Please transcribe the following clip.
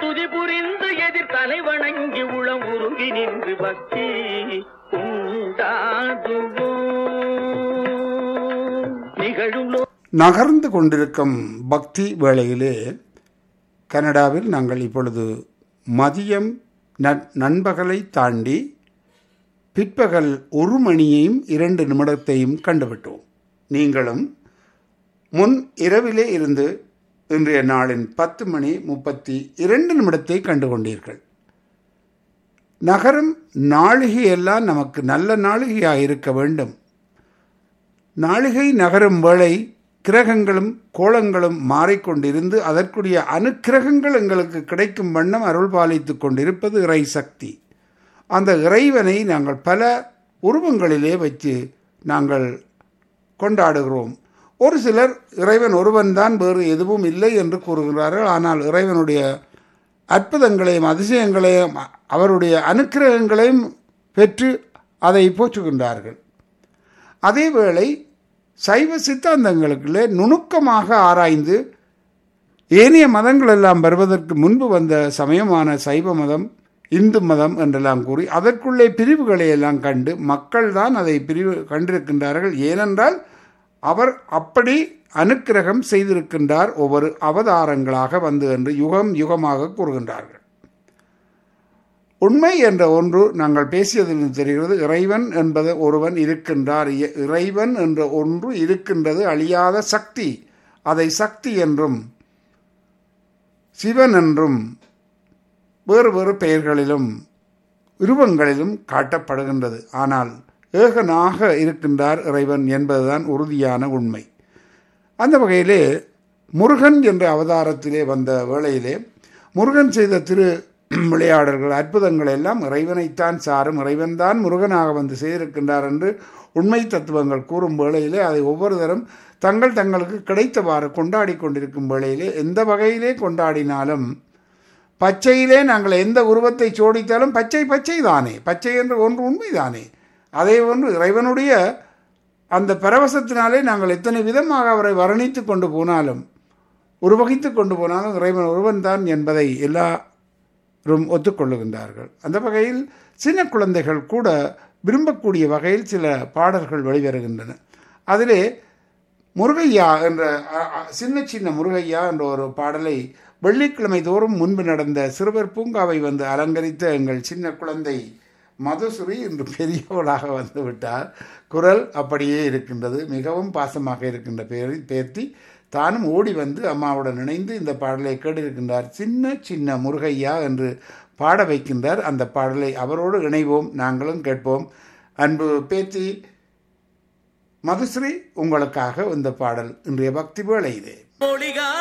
துதி புரிந்து எதிர் தலை வணங்கி உளம் உருகி நின்று பக்தி உண்டாதுவோம் நிகழும் லோ- நகர்ந்து கொண்டிருக்கும் பக்தி வேளையிலே கனடாவில் நாங்கள் இப்பொழுது மதியம் நன்- நண்பகலை தாண்டி பிற்பகல் ஒரு மணியையும் இரண்டு நிமிடத்தையும் கண்டுவிட்டோம் நீங்களும் முன் இரவிலே இருந்து இன்றைய நாளின் பத்து மணி முப்பத்தி இரண்டு நிமிடத்தை கண்டு கொண்டீர்கள் நகரம் நாளிகையெல்லாம் நமக்கு நல்ல நாளிகையாக இருக்க வேண்டும் நாளிகை நகரும் வேளை கிரகங்களும் கோலங்களும் மாறிக்கொண்டிருந்து அதற்குரிய அனுக்கிரகங்கள் எங்களுக்கு கிடைக்கும் வண்ணம் அருள் பாலித்துக் கொண்டிருப்பது இறை சக்தி அந்த இறைவனை நாங்கள் பல உருவங்களிலே வச்சு நாங்கள் கொண்டாடுகிறோம் ஒரு சிலர் இறைவன் ஒருவன்தான் வேறு எதுவும் இல்லை என்று கூறுகிறார்கள் ஆனால் இறைவனுடைய அற்புதங்களையும் அதிசயங்களையும் அவருடைய அனுக்கிரகங்களையும் பெற்று அதை போற்றுகின்றார்கள் அதேவேளை சைவ சித்தாந்தங்களுக்குள்ளே நுணுக்கமாக ஆராய்ந்து ஏனைய மதங்கள் எல்லாம் வருவதற்கு முன்பு வந்த சமயமான சைவ மதம் இந்து மதம் என்றெல்லாம் கூறி அதற்குள்ளே பிரிவுகளை எல்லாம் கண்டு மக்கள்தான் அதை பிரிவு கண்டிருக்கின்றார்கள் ஏனென்றால் அவர் அப்படி அனுக்கிரகம் செய்திருக்கின்றார் ஒவ்வொரு அவதாரங்களாக வந்து என்று யுகம் யுகமாக கூறுகின்றார்கள் உண்மை என்ற ஒன்று நாங்கள் பேசியதில் தெரிகிறது இறைவன் என்பது ஒருவன் இருக்கின்றார் இ- இறைவன் என்ற ஒன்று இருக்கின்றது அழியாத சக்தி அதை சக்தி என்றும் சிவன் என்றும் வேறு வேறு பெயர்களிலும் உருவங்களிலும் காட்டப்படுகின்றது ஆனால் ஏகனாக இருக்கின்றார் இறைவன் என்பதுதான் உறுதியான உண்மை அந்த வகையிலே முருகன் என்ற அவதாரத்திலே வந்த வேளையிலே முருகன் செய்த திரு விளையாடல்கள் அற்புதங்கள் எல்லாம் இறைவனைத்தான் சாரும் இறைவன்தான் முருகனாக வந்து செய்திருக்கின்றார் என்று உண்மை தத்துவங்கள் கூறும் வேளையிலே அதை ஒவ்வொரு தரம் தங்கள் தங்களுக்கு கிடைத்தவாறு கொண்டாடி கொண்டிருக்கும் வேளையிலே எந்த வகையிலே கொண்டாடினாலும் பச்சையிலே நாங்கள் எந்த உருவத்தை சோடித்தாலும் பச்சை பச்சை தானே பச்சை என்று ஒன்று உண்மைதானே அதே ஒன்று இறைவனுடைய அந்த பரவசத்தினாலே நாங்கள் எத்தனை விதமாக அவரை வர்ணித்து கொண்டு போனாலும் உருவகித்து கொண்டு போனாலும் இறைவன் ஒருவன்தான் என்பதை எல்லாரும் ஒத்துக்கொள்ளுகின்றார்கள் அந்த வகையில் சின்ன குழந்தைகள் கூட விரும்பக்கூடிய வகையில் சில பாடல்கள் வெளிவருகின்றன அதிலே முருகையா என்ற அ, அ, சின்ன சின்ன முருகையா என்ற ஒரு பாடலை வெள்ளிக்கிழமை தோறும் முன்பு நடந்த சிறுவர் பூங்காவை வந்து அலங்கரித்த எங்கள் சின்ன குழந்தை மதுசுரி இன்று பெரியவளாக வந்து விட்டார் குரல் அப்படியே இருக்கின்றது மிகவும் பாசமாக இருக்கின்ற பேர் பேர்த்தி தானும் ஓடி வந்து அம்மாவுடன் இணைந்து இந்த பாடலை கேட்டிருக்கின்றார் சின்ன சின்ன முருகையா என்று பாட வைக்கின்றார் அந்த பாடலை அவரோடு இணைவோம் நாங்களும் கேட்போம் அன்பு பேத்தி மதுஸ்ரீ உங்களுக்காக இந்த பாடல் இன்றைய பக்தி வேளை இது ஒளிகா